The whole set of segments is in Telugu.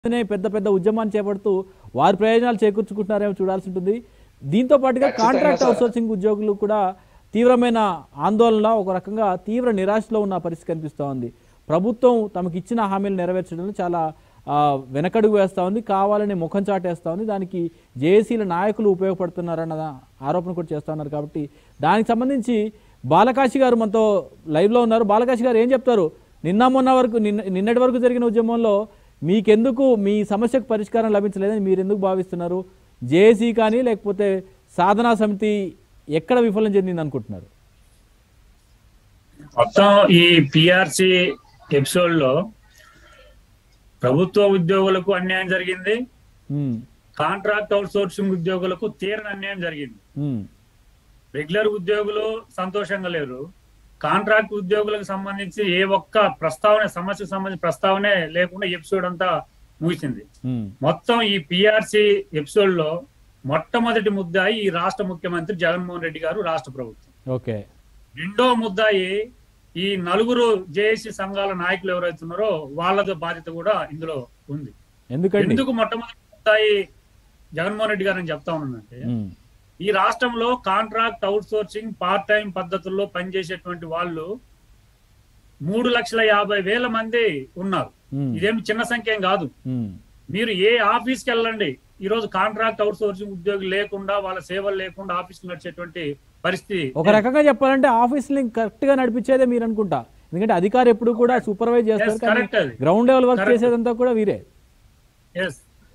అనే పెద్ద పెద్ద ఉద్యమాన్ని చేపడుతూ వారి ప్రయోజనాలు చేకూర్చుకుంటున్నారేమో చూడాల్సి ఉంటుంది దీంతో పాటుగా ఖచ్చితంగా కాంట్రాక్ట్ సార్. అవుట్సోర్సింగ్ ఉద్యోగులు కూడా తీవ్రమైన ఆందోళన ఒక రకంగా తీవ్ర నిరాశలో ఉన్న పరిస్థితి కనిపిస్తూ ఉంది ప్రభుత్వం తమకు ఇచ్చిన హామీలు నెరవేర్చడంలో చాలా ఆ, వెనకడుగు వేస్తూ ఉంది కావాలని ముఖం చాటేస్తూ ఉంది దానికి జేఏసీల నాయకులు ఉపయోగపడుతున్నారన్న ఆరోపణ కూడా చేస్తూ ఉన్నారు కాబట్టి దానికి సంబంధించి బాలకాశి గారు మనతో లైవ్లో ఉన్నారు బాలకాశి గారు ఏం చెప్తారు నిన్న మొన్న వరకు నిన్న నిన్నటి వరకు జరిగిన ఉద్యమంలో మీకెందుకు మీ సమస్యకు పరిష్కారం లభించలేదని మీరు ఎందుకు భావిస్తున్నారు జేఏసీ కానీ లేకపోతే సాధనా సమితి ఎక్కడ విఫలం చెందింది అనుకుంటున్నారు మొత్తం ఈ పిఆర్సి ఎపిసోడ్ లో ప్రభుత్వ ఉద్యోగులకు అన్యాయం జరిగింది ఉమ్, కాంట్రాక్ట్ అవుట్ సోర్సింగ్ ఉద్యోగులకు తీరని అన్యాయం జరిగింది ఉమ్, రెగ్యులర్ ఉద్యోగులు సంతోషంగా లేరు కాంట్రాక్ట్ ఉద్యోగులకు సంబంధించి ఏ ఒక్క ప్రస్తావన సమస్యకు సంబంధించిన ప్రస్తావనే లేకుండా ఎపిసోడ్ అంతా ముగిసింది ఉమ్, మొత్తం ఈ పిఆర్సి ఎపిసోడ్ లో మొట్టమొదటి ముద్దాయి ఈ రాష్ట్ర ముఖ్యమంత్రి జగన్మోహన్ రెడ్డి గారు రాష్ట్ర ప్రభుత్వం ఓకే రెండో ముద్దాయి ఈ నలుగురు జేఏసీ సంఘాల నాయకులు ఎవరైతే ఉన్నారో వాళ్ళ బాధ్యత కూడా ఇందులో ఉంది ఎందుకండి ఎందుకు మొట్టమొదటి ముద్దాయి జగన్మోహన్ రెడ్డి గారు అని చెప్తా ఉన్నానంటే ఉమ్, ఈ రాష్ట్రంలో contract outsourcing part time పద్ధతుల్లో పనిచేసేటువంటి వాళ్ళు మూడు లక్షల యాభై వేల మంది ఉన్నారు ఉమ్, ఇదేమి చిన్న సంఖ్య ఏం కాదు ఉమ్, మీరు ఏ ఆఫీస్కి వెళ్ళండి ఈ రోజు కాంట్రాక్ట్ అవుట్ సోర్సింగ్ ఉద్యోగి లేకుండా వాళ్ళ సేవలు లేకుండా ఆఫీస్కి నడిచేటువంటి పరిస్థితి ఒక రకంగా చెప్పాలంటే ఆఫీస్ని కరెక్ట్ గా నడిపించేదే మీరు అనుకుంటా ఎందుకంటే అధికారి ఎప్పుడు కూడా సూపర్వైజ్ చేస్తారు Yes, కానీ correct అది. Ground level work Correct. చేసేదంతా కూడా వీరే ఎస్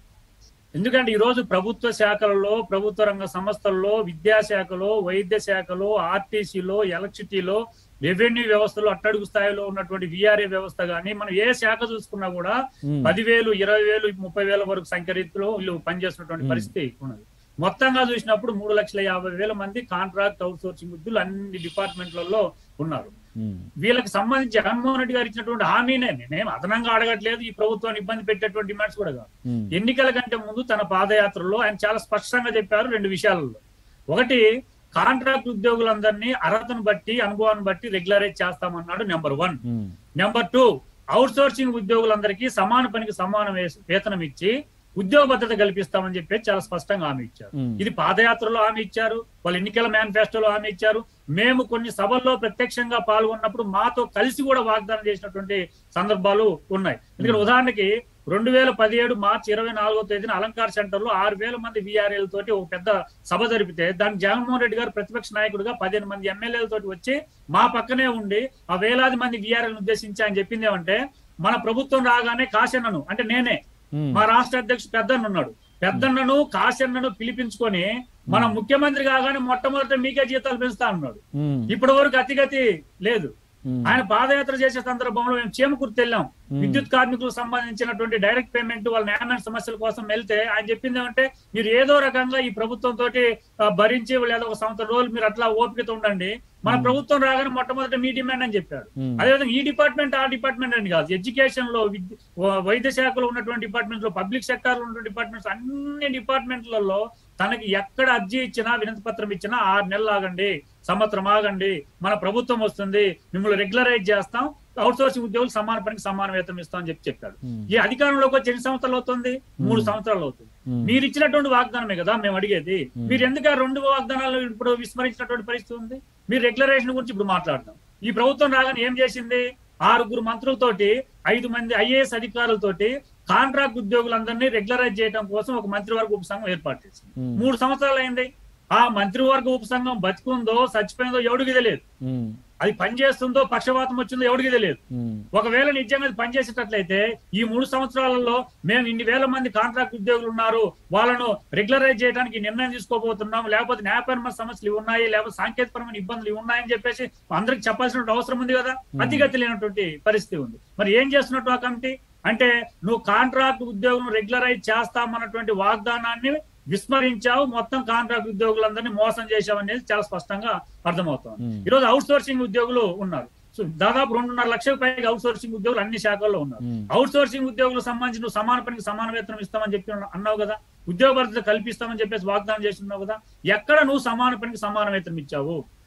ఎందుకంటే ఈ రోజు ప్రభుత్వ శాఖలలో ప్రభుత్వ రంగ సంస్థల్లో విద్యాశాఖలో వైద్య శాఖలో ఆర్టీసీలో ఎలక్ట్రిసిటీలో రెవెన్యూ వ్యవస్థలో అట్టడుగు స్థాయిలో ఉన్నటువంటి విఆర్ఏ వ్యవస్థ గానీ మనం ఏ శాఖ చూసుకున్నా కూడా ఉమ్, పదివేలు ఇరవై వేలు ముప్పై వేల వరకు సంఖ్య రీతిలో వీళ్ళు పనిచేస్తున్నటువంటి Hmm. పరిస్థితి ఉన్నది మొత్తంగా చూసినప్పుడు మూడు లక్షల యాభై వేల మంది కాంట్రాక్ట్ అవుట్ సోర్సింగ్ ఉద్యోగులు అన్ని డిపార్ట్మెంట్లలో ఉన్నారు ఉమ్, వీళ్ళకి సంబంధించి జగన్మోహన్ రెడ్డి గారు ఇచ్చినటువంటి హామీనే నేనేం అదనంగా అడగట్లేదు ఈ ప్రభుత్వాన్ని ఇబ్బంది పెట్టేటువంటి డిమాండ్స్ కూడా కాదు ఉమ్, ఎన్నికల కంటే ముందు తన పాదయాత్రలో ఆయన చాలా స్పష్టంగా చెప్పారు రెండు విషయాలలో ఒకటి కాంట్రాక్ట్ ఉద్యోగులందరినీ అర్హతను బట్టి అనుభవాన్ని బట్టి రెగ్యులరైజ్ చేస్తామన్నాడు నెంబర్ వన్ ఉమ్, నెంబర్ టూ అవుట్ సోర్సింగ్ ఉద్యోగులందరికీ సమాన పనికి సమాన వేస్- వేతనం ఇచ్చి ఉద్యోగ భద్రత కల్పిస్తామని చెప్పి చాలా స్పష్టంగా హామీ ఇచ్చారు ఉమ్, ఇది పాదయాత్రలో హామీ ఇచ్చారు వాళ్ళ ఎన్నికల మేనిఫెస్టోలో హామీ ఇచ్చారు మేము కొన్ని సభల్లో ప్రత్యక్షంగా పాల్గొన్నప్పుడు మాతో కలిసి కూడా వాగ్దానం చేసినటువంటి సందర్భాలు ఉన్నాయి ఎందుకంటే ఉదాహరణకి రెండు వేల పదిహేడు మార్చి ఇరవై నాలుగో తేదీన అలంకార్ సెంటర్ లో ఆరు వేల మంది విఆర్ఎల్ తోటి ఒక పెద్ద సభ జరిపితే దానికి జగన్మోహన్ రెడ్డి గారు ప్రతిపక్ష నాయకుడిగా పదిహేను మంది ఎమ్మెల్యేల తోటి వచ్చి మా పక్కనే ఉండి ఆ వేలాది మంది విఆర్ఎల్ ఉద్దేశించి ఆయన చెప్పింది ఏమంటే మన ప్రభుత్వం రాగానే కాశన్నను అంటే నేనే ఉమ్, మా రాష్ట్ర అధ్యక్షుడు పెద్దన్న ఉన్నాడు పెద్దన్నను కాశన్నను పిలిపించుకొని మన ముఖ్యమంత్రి కాగానే మొట్టమొదట మీకే జీతాలు పెంచుతా అన్నాడు ఉమ్, ఇప్పటి వరకు అతిగతి లేదు ఉమ్, ఆయన పాదయాత్ర చేసే సందర్భంలో మేము చేమకుర్తి వెళ్ళాం Hmm. విద్యుత్ కార్మికులకు సంబంధించినటువంటి డైరెక్ట్ పేమెంట్ వాళ్ళ న్యాయమైన సమస్యల కోసం వెళ్తే ఆయన చెప్పింది ఏమంటే మీరు ఏదో రకంగా ఈ ప్రభుత్వం తోటి ఆ, భరించి లేదా ఒక సంవత్సరం రోజులు మీరు అట్లా ఓపికతో ఉండండి మన Hmm. ప్రభుత్వం రాగానే మొట్టమొదటి మీ డిమాండ్ అని చెప్పారు ఉమ్, అదేవిధంగా ఈ డిపార్ట్మెంట్ ఆ డిపార్ట్మెంట్ అని కాదు ఎడ్యుకేషన్ లో విద్య- వ- వైద్య శాఖలో ఉన్నటువంటి డిపార్ట్మెంట్స్ లో పబ్లిక్ సెక్టార్ లో ఉన్నటువంటి డిపార్ట్మెంట్స్ అన్ని డిపార్ట్మెంట్లలో తనకి ఎక్కడ అర్జీ ఇచ్చినా వినతి పత్రం ఇచ్చినా ఆరు నెలలు ఆగండి సంవత్సరం ఆగండి మన ప్రభుత్వం వస్తుంది మిమ్మల్ని రెగ్యులరైజ్ చేస్తాం అవుట్ సోర్సింగ్ ఉద్యోగులు సమాన పనికి సమాన వేతనం ఇస్తాం అని చెప్పి చెప్పాడు ఉమ్, ఈ అధికారంలోకి వచ్చి ఎన్ని సంవత్సరాలు అవుతుంది మూడు సంవత్సరాలు అవుతుంది ఉమ్, మీరు ఇచ్చినటువంటి వాగ్దానమే కదా మేము అడిగేది Hmm. మీరు ఎందుకు ఆ రెండు వాగ్దానాలు ఇప్పుడు విస్మరించినటువంటి పరిస్థితి ఉంది మీరు రెగ్యులరేషన్ గురించి ఇప్పుడు మాట్లాడదాం ఈ ప్రభుత్వం రాగానే ఏం చేసింది ఆరుగురు మంత్రులతోటి ఐదు మంది ఐఏఎస్ అధికారులతోటి కాంట్రాక్ట్ ఉద్యోగులందరినీ రెగ్యులరైజ్ చేయడం కోసం ఒక మంత్రివర్గ ఉపసంఘం ఏర్పాటు చేసింది ఉమ్, మూడు సంవత్సరాలు అయింది ఆ మంత్రివర్గ ఉపసంఘం బతుకుందో చచ్చిపోయిందో ఎవడికి తెలియదు ఉమ్, అది పనిచేస్తుందో పక్షపాతం వచ్చిందో ఎవడికి తెలియదు ఉమ్, ఒకవేళ నిజంగా అది పనిచేసేటట్లయితే ఈ మూడు సంవత్సరాలలో మేము ఇన్ని వేల మంది కాంట్రాక్ట్ ఉద్యోగులు ఉన్నారు వాళ్ళను రెగ్యులరైజ్ చేయడానికి నిర్ణయం తీసుకోబోతున్నాం లేకపోతే న్యాయపరమైన సమస్యలు ఇవి ఉన్నాయి లేకపోతే సాంకేతికపరమైన ఇబ్బందులు ఇవి ఉన్నాయని చెప్పేసి అందరికి చెప్పాల్సిన అవసరం ఉంది కదా అతిగతి లేనటువంటి పరిస్థితి ఉంది మరి ఏం చేస్తున్నట్టు ఆ కమిటీ అంటే నువ్వు కాంట్రాక్ట్ ఉద్యోగులను రెగ్యులరైజ్ చేస్తామన్నటువంటి వాగ్దానాన్ని విస్మరించావు మొత్తం కాంట్రాక్ట్ ఉద్యోగులందరినీ మోసం చేశావు అనేది చాలా స్పష్టంగా అర్థమవుతుంది ఉమ్, ఈ రోజు అవుట్ సోర్సింగ్ ఉద్యోగులు ఉన్నారు సో దాదాపు రెండున్నర లక్షల పైగా అవుట్ సోర్సింగ్ ఉద్యోగులు అన్ని శాఖల్లో ఉన్నారు ఉమ్, అవుట్ సోర్సింగ్ ఉద్యోగులకు సంబంధించి నువ్వు సమాన పనికి సమాన వేతనం ఇస్తామని చెప్పి అన్నావు కదా ఉద్యోగ భద్రత కల్పిస్తామని చెప్పేసి వాగ్దానం చేస్తున్నావు కదా ఎక్కడ నువ్వు సమాన పనికి సమాన వేతనం ఇచ్చావు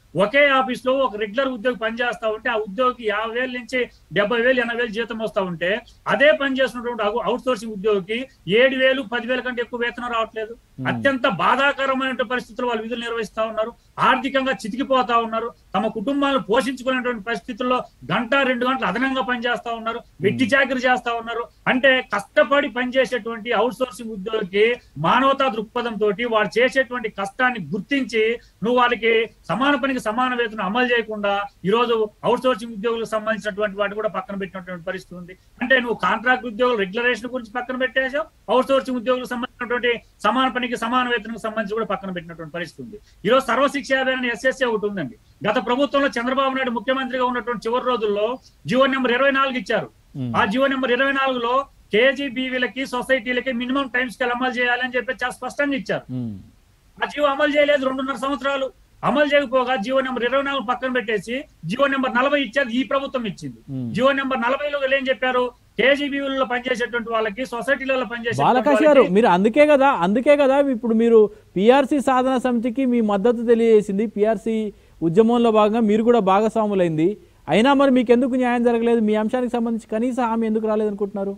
ఒకే ఆఫీస్ లో ఒక రెగ్యులర్ ఉద్యోగి పనిచేస్తా ఉంటే ఆ ఉద్యోగికి యాభై వేల నుంచి డెబ్బై వేలు ఎనభై వేలు జీతం వస్తా ఉంటే అదే పని చేస్తున్నటువంటి అవుట్ సోర్సింగ్ ఉద్యోగికి ఏడు వేలు పదివేల కంటే ఎక్కువ వేతనం రావట్లేదు అత్యంత బాధాకరమైన పరిస్థితులు వాళ్ళు విధులు నిర్వహిస్తా ఉన్నారు ఆర్థికంగా చితికిపోతా ఉన్నారు తమ కుటుంబాలను పోషించుకునేటువంటి పరిస్థితుల్లో గంట రెండు గంటలు అదనంగా పనిచేస్తా ఉన్నారు వెట్టి చాకరీ చేస్తా ఉన్నారు అంటే కష్టపడి పనిచేసేటువంటి అవుట్ సోర్సింగ్ ఉద్యోగికి మానవతా దృక్పథం తోటి వాడు చేసేటువంటి కష్టాన్ని గుర్తించి నువ్వు వాళ్ళకి సమాన పనికి సమాన వేతనం అమలు చేయకుండా ఈ రోజు అవుట్ సోర్సింగ్ ఉద్యోగులకు సంబంధించినటువంటి వాటి కూడా పక్కన పెట్టినటువంటి పరిస్థితి ఉంది అంటే నువ్వు కాంట్రాక్ట్ ఉద్యోగులు రెగ్యులరేషన్ గురించి పక్కన పెట్టేసావు అవుట్ సోర్సింగ్ ఉద్యోగులకు సంబంధించినటువంటి సమాన పనికి సమాన వేతనం సంబంధించి కూడా పక్కన పెట్టినటువంటి పరిస్థితి ఉంది ఈ రోజు సర్వశిక్ష అభియాన్ ఎస్ఎస్ఏ ఒకటి ఉందండి గత ప్రభుత్వంలో చంద్రబాబు నాయుడు ముఖ్యమంత్రిగా ఉన్నటువంటి చివరి రోజుల్లో జీవో నెంబర్ ఇరవై నాలుగు ఇచ్చారు ఉమ్. ఆ జీవో నెంబర్ ఇరవై నాలుగులో కేజీబీవీలకి సొసైటీలకి మినిమం టైం స్కేల్ అమలు చేయాలని చెప్పి చాలా స్పష్టంగా ఇచ్చారు ఉమ్. ఆ జీవో అమలు చేయలేదు రెండున్నర సంవత్సరాలు అమలు చేయకపోగా జీవో నెంబర్ ఇరవై నాలుగు పక్కన పెట్టేసి జీవో నెంబర్ నలభై ఇచ్చారు ఈ ప్రభుత్వం ఇచ్చింది ఉమ్. జీవో నెంబర్ నలభైలో వీళ్ళు ఏం చెప్పారు కేజీబీవీలలో పనిచేసేటువంటి వాళ్ళకి సొసైటీలలో పనిచేసే బాలకాష్ గారు మీరు అందుకే కదా అందుకే కదా ఇప్పుడు మీరు పిఆర్సీ సాధన సమితికి మీ మద్దతు తెలియజేసింది పిఆర్సీ ఉద్యమంలో భాగంగా మీరు కూడా భాగస్వాములైంది అయినా మరి మీకు ఎందుకు న్యాయం జరగలేదు మీ అంశానికి సంబంధించి కనీస హామీ ఎందుకు రాలేదనుకుంటున్నారు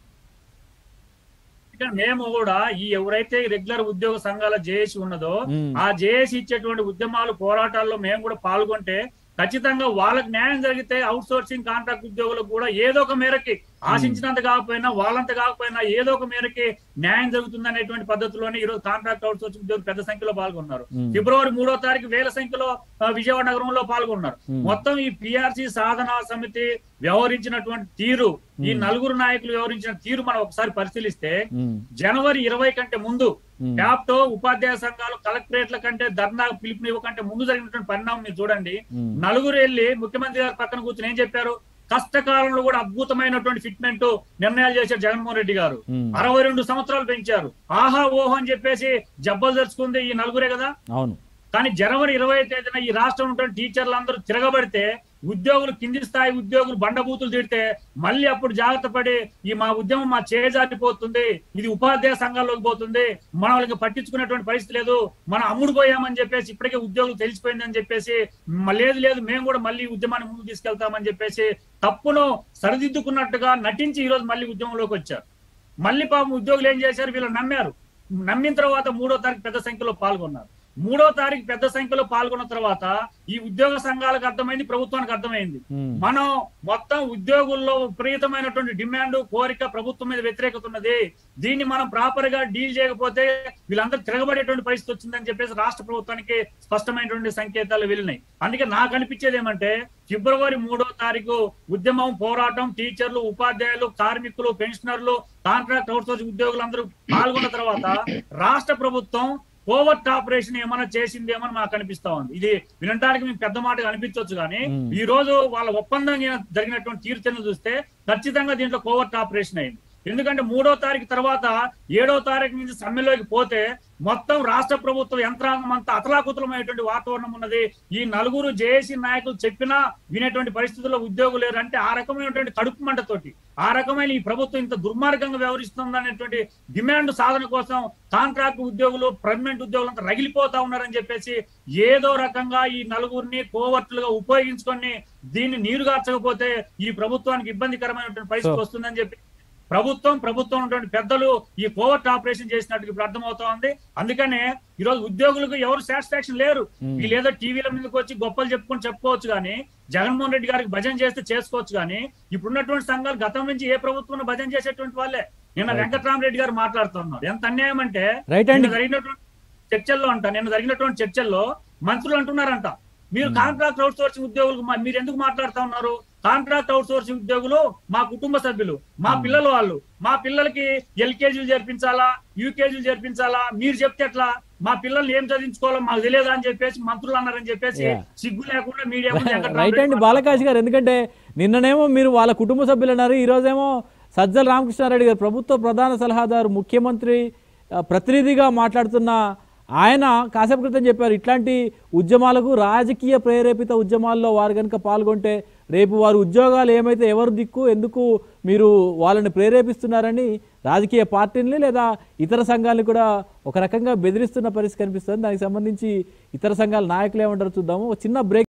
ఇక్కడ మేము కూడా ఈ ఎవరైతే రెగ్యులర్ ఉద్యోగ సంఘాల జేఏసీ ఉన్నదో మ్మ్. ఆ జేఏసీ ఇచ్చేటువంటి ఉద్యమాలు పోరాటాల్లో మేము కూడా పాల్గొంటే ఖచ్చితంగా వాళ్ళకి న్యాయం జరిగితే అవుట్ సోర్సింగ్ కాంట్రాక్ట్ ఉద్యోగులకు కూడా ఏదో ఒక మేరకి ఆశించినంత కాకపోయినా వాళ్ళంత కాకపోయినా ఏదో ఒక మేరకి న్యాయం జరుగుతుంది అనేటువంటి పద్ధతిలోనే ఈ రోజు కాంట్రాక్ట్ అవుట్ సోర్సింగ్ ఉద్యోగులు పెద్ద సంఖ్యలో పాల్గొన్నారు మ్మ్. ఫిబ్రవరి మూడో తారీఖు వేల సంఖ్యలో ఆ, విజయవాడ నగరంలో పాల్గొన్నారు మ్మ్. మొత్తం ఈ పిఆర్సీ సాధనా సమితి వ్యవహరించినటువంటి తీరు ఈ మ్మ్. నలుగురు నాయకులు వ్యవహరించిన తీరు మనం ఒకసారి పరిశీలిస్తే ఉమ్. జనవరి ఇరవై కంటే ముందు మ్మ్. క్యాప్టో ఉపాధ్యాయ సంఘాలు కలెక్టరేట్ల కంటే ధర్నా పిలుపునివ్వకంటే ముందు జరిగినటువంటి పరిణామం మీరు చూడండి మ్మ్. నలుగురు వెళ్ళి ముఖ్యమంత్రి గారి పక్కన కూర్చుని ఏం చెప్పారు కష్టకాలంలో కూడా అద్భుతమైనటువంటి ఫిట్మెంట్ నిర్ణయాలు చేశారు జగన్మోహన్ రెడ్డి గారు మ్మ్. అరవై రెండు సంవత్సరాలు పెంచారు ఆహా ఓహో అని చెప్పేసి జబ్బలు తెరుచుకుంది ఈ నలుగురే కదా అవును కానీ జనవరి ఇరవై తేదీన ఈ రాష్ట్రం ఉన్నటువంటి టీచర్లు అందరూ తిరగబడితే ఉద్యోగులు కింది స్థాయి ఉద్యోగులు బండబూతులు తిడితే మళ్ళీ అప్పుడు జాగ్రత్త పడి ఈ మా ఉద్యమం మా చేజారిపోతుంది ఇది ఉపాధ్యాయ సంఘాల్లోకి పోతుంది మన వాళ్ళకి పట్టించుకునేటువంటి పరిస్థితి లేదు మనం అమ్ముడు పోయామని చెప్పేసి ఇప్పటికే ఉద్యోగులు తెలిసిపోయిందని చెప్పేసి "మ- లేదు లేదు మేము కూడా మళ్ళీ ఈ ఉద్యమాన్ని ముందుకు తీసుకెళ్తామని చెప్పేసి తప్పును సరిదిద్దుకున్నట్టుగా నటించి ఈ రోజు మళ్ళీ ఉద్యమంలోకి వచ్చారు మళ్ళీ పాపం ఉద్యోగులు ఏం చేశారు వీళ్ళు నమ్మారు నమ్మిన తర్వాత మూడో తారీఖు పెద్ద సంఖ్యలో పాల్గొన్నారు మూడో తారీఖు పెద్ద సంఖ్యలో పాల్గొన్న తర్వాత ఈ ఉద్యోగ సంఘాలకు అర్థమైంది ప్రభుత్వానికి అర్థమైంది ఉమ్. మనం మొత్తం ఉద్యోగుల్లో విపరీతమైనటువంటి డిమాండ్ కోరిక ప్రభుత్వం మీద వ్యతిరేకత ఉన్నది దీన్ని మనం ప్రాపర్ గా డీల్ చేయకపోతే వీళ్ళందరూ తిరగబడేటువంటి పరిస్థితి వచ్చిందని చెప్పేసి రాష్ట్ర ప్రభుత్వానికి స్పష్టమైనటువంటి సంకేతాలు వెళ్ళినాయి అందుకే నాకు అనిపించేది ఏమంటే ఫిబ్రవరి మూడో తారీఖు ఉద్యమం పోరాటం టీచర్లు ఉపాధ్యాయులు కార్మికులు పెన్షనర్లు కాంట్రాక్ట్ అవుట్సోర్సింగ్ ఉద్యోగులందరూ పాల్గొన్న తర్వాత రాష్ట్ర ప్రభుత్వం కోవర్ట్ ఆపరేషన్ ఏమైనా చేసిందేమని మాకు అనిపిస్తా ఉంది ఇది వినడానికి మీకు పెద్ద మాటగా అనిపించవచ్చు కానీ మ్మ్. ఈ రోజు వాళ్ళ ఒప్పందం జరిగినటువంటి తీర్చను చూస్తే ఖచ్చితంగా దీంట్లో కోవర్ట్ ఆపరేషన్ అయింది ఎందుకంటే మూడో తారీఖు తర్వాత ఏడో తారీఖు నుంచి సమ్మెలోకి పోతే మొత్తం రాష్ట్ర ప్రభుత్వ యంత్రాంగం అంతా అతలాకుతలమైనటువంటి వాతావరణం ఉన్నది ఈ నలుగురు జేఏసీ నాయకులు చెప్పినా వినేటువంటి పరిస్థితుల్లో ఉద్యోగులు లేరు అంటే ఆ రకమైనటువంటి కడుపు మంటతోటి ఆ రకమైన ఈ ప్రభుత్వం ఇంత దుర్మార్గంగా వ్యవహరిస్తుంది అనేటువంటి డిమాండ్ సాధన కోసం కాంట్రాక్ట్ ఉద్యోగులు పర్మనెంట్ ఉద్యోగులు అంతా రగిలిపోతా ఉన్నారని చెప్పేసి ఏదో రకంగా ఈ నలుగురిని కోవర్టులుగా ఉపయోగించుకొని దీన్ని నీరుగార్చకపోతే ఈ ప్రభుత్వానికి ఇబ్బందికరమైనటువంటి పరిస్థితి వస్తుందని చెప్పి ప్రభుత్వం ప్రభుత్వం ఉన్నటువంటి పెద్దలు ఈ కోవర్ట్ ఆపరేషన్ చేసినట్టు ఇప్పుడు అర్థమవుతా ఉంది అందుకనే ఈ రోజు ఉద్యోగులకు ఎవరు సాటిస్ఫాక్షన్ లేరు Hmm. వీళ్ళు ఏదో టీవీల మీదకి వచ్చి గొప్పలు చెప్పుకొని చెప్పుకోవచ్చు కానీ జగన్మోహన్ రెడ్డి గారికి భజన చేస్తే చేసుకోవచ్చు కానీ ఇప్పుడున్నటువంటి సంఘాలు గతం నుంచి ఏ ప్రభుత్వం భజన చేసేటువంటి వాళ్ళే నిన్న Right. వెంకటరామరెడ్డి గారు మాట్లాడుతున్నారు ఎంత అన్యాయం అంటే రైట్ అండి నిన్న జరిగినటువంటి చర్చల్లో అంట నిన్న జరిగినటువంటి చర్చల్లో మంత్రులు అంటున్నారంట మీరు Hmm. కాంట్రాక్ట్ అవుట్ సోర్సింగ్ ఉద్యోగులకు మా- మీరు ఎందుకు మాట్లాడుతా ఉన్నారు కాంట్రాక్ట్ అవుట్ సోర్సింగ్ ఉద్యోగులు మా కుటుంబ సభ్యులు మా Hmm. పిల్లలు వాళ్ళు మా పిల్లలకి ఎల్కేజీలు చేర్పించాలా యూకేజీలు చేర్పించాలా మీరు చెప్తే ఎట్లా మా పిల్లల్ని ఏం చదివించుకోవాలో మాకు తెలియదా అని చెప్పేసి మంత్రులు అన్నారని చెప్పేసి Yeah. సిగ్గు లేకుండా మీడియా ముందు రైట్ అండి వెంకటరామరెడ్డి బాలకాష్ గారు ఎందుకంటే నిన్ననేమో మీరు వాళ్ళ కుటుంబ సభ్యులు అన్నారు ఈరోజేమో సజ్జల రామకృష్ణారెడ్డి గారు ప్రభుత్వ ప్రధాన సలహాదారు ముఖ్యమంత్రి ఆ, ప్రతినిధిగా మాట్లాడుతున్న ఆయన కాసేపు క్రితం చెప్పారు ఇట్లాంటి ఉద్యమాలకు రాజకీయ ప్రేరేపిత ఉద్యమాల్లో వారు కనుక పాల్గొంటే రేపు వారు ఉద్యోగాలు ఏమైతే ఎవరు దిక్కు ఎందుకు మీరు వాళ్ళని ప్రేరేపిస్తున్నారని రాజకీయ పార్టీని లేదా ఇతర సంఘాలను కూడా ఒక రకంగా బెదిరిస్తున్న పరిస్థితి కనిపిస్తుంది దానికి సంబంధించి ఇతర సంఘాల నాయకులు ఏమంటారు చూద్దాము ఒక చిన్న బ్రేక్